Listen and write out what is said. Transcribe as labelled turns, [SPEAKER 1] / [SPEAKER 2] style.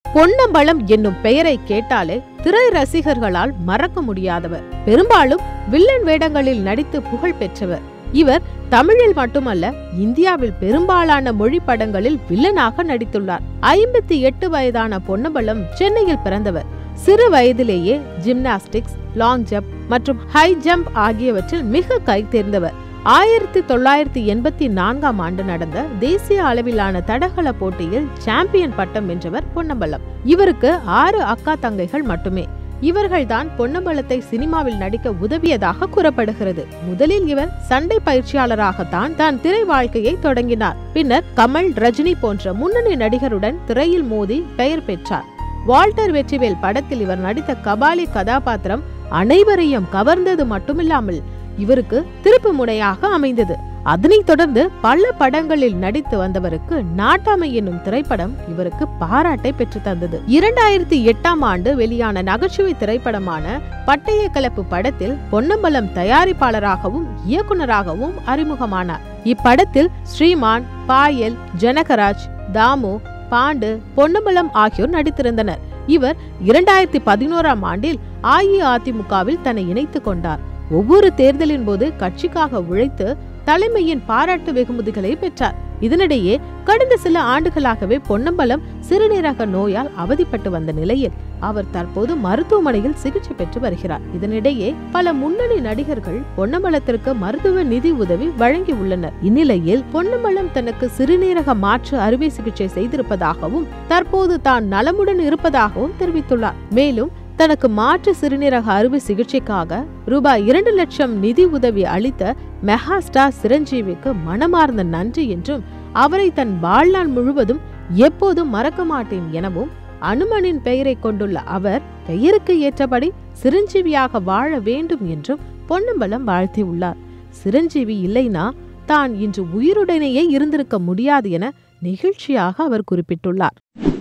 [SPEAKER 1] பொன்னம்பலம் என்னும் பெயரை கேட்டாலே திரை ரசிகர்களால் மறக்க முடியாதவர் பெரும்பாலும் வில்லன் வேடங்களில் நடித்து புகழ் பெற்றவர் இவர் தமிழில் மட்டுமல்ல இந்தியாவில் பெரும்பாலான மொழி படங்களில் வில்லனாக நடித்துள்ளார் ஐம்பத்தி எட்டு வயதான பொன்னம்பலம் சென்னையில் பிறந்தவர் சிறு வயதிலேயே ஜிம்னாஸ்டிக்ஸ் லாங் ஜம்ப் மற்றும் ஹை ஜம்ப் ஆகியவற்றில் மிக கை தேர்ந்தவர் ஆயிரத்தி தொள்ளாயிரத்தி எண்பத்தி நான்காம் ஆண்டு நடந்த தேசிய அளவிலான தடகள போட்டியில் சாம்பியன் பட்டம் வென்றவர் பொன்னம்பலம் இவருக்கு ஆறு அக்கா தங்கைகள் மட்டுமே இவர்கள்தான் பொன்னம்பலத்தை சினிமாவில் நடிக்க உதவியதாக கூறப்படுகிறது முதலில் இவர் சண்டை பயிற்சியாளராகத்தான் தான் திரை வாழ்க்கையை தொடங்கினார் பின்னர் கமல் ரஜினி போன்ற முன்னணி நடிகருடன் திரையில் மோதி பெயர் பெற்றார் வால்டர் வெற்றிவேல் படத்தில் இவர் நடித்த கபாலி கதாபாத்திரம் அனைவரையும் கவர்ந்தது மட்டுமில்லாமல் இவருக்கு திருப்பு முனையாக அமைந்தது அதனைத் தொடர்ந்து பல படங்களில் நடித்து வந்தவருக்கு நாட்டாமை என்னும் திரைப்படம் இவருக்கு பாராட்டை பெற்று தந்தது இரண்டாயிரத்தி எட்டாம் ஆண்டு வெளியான நகைச்சுவை திரைப்படமான பட்டய கலப்பு படத்தில் பொன்னம்பலம் தயாரிப்பாளராகவும் இயக்குனராகவும் அறிமுகமானார் இப்படத்தில் ஸ்ரீமான் பாயல் ஜனகராஜ் தாமு பாண்டு பொன்னம்பலம் ஆகியோர் நடித்திருந்தனர் இவர் இரண்டாயிரத்தி பதினோராம் ஆண்டில் அஇஅதிமுகவில் தன்னை இணைத்துக் கொண்டார் ஒவ்வொரு தேர்தலின் போது கட்சிக்காக உழைத்து தலைமையின் பாராட்டு வெகுமதிகளை பெற்றார் இதனிடையே கடந்த சில ஆண்டுகளாகவே பொன்னம்பலம் சிறுநீரக நோயால் அவதிப்பட்டு வந்த நிலையில் அவர் தற்போது மருத்துவமனையில் சிகிச்சை பெற்று வருகிறார் இதனிடையே பல முன்னணி நடிகர்கள் பொன்னம்பலத்திற்கு மருத்துவ நிதி உதவி வழங்கி உள்ளனர் இந்நிலையில் பொன்னம்பலம் தனக்கு சிறுநீரக மாற்று அறுவை சிகிச்சை செய்திருப்பதாகவும் தற்போது தான் நலமுடன் இருப்பதாகவும் தெரிவித்துள்ளார் மேலும் தனக்கு மாற்று சிறுநீரக அறுவை சிகிச்சைக்காக ரூபாய் இரண்டு லட்சம் நிதி உதவி அளித்த மெகா ஸ்டார் சிரஞ்சீவிக்கு மனமார்ந்த நன்றி என்றும் அவரை தன் வாழ்நாள் முழுவதும் எப்போதும் மறக்க மாட்டேன் எனவும் அனுமனின் பெயரை கொண்டுள்ள அவர் பெயருக்கு ஏற்றபடி சிரஞ்சீவியாக வாழ வேண்டும் என்றும் பொன்னம்பலம் வாழ்த்தியுள்ளார் சிரஞ்சீவி இல்லைனா தான் இன்று உயிருடனேயே இருந்திருக்க முடியாது என நெகிழ்ச்சியாக அவர் குறிப்பிட்டுள்ளார்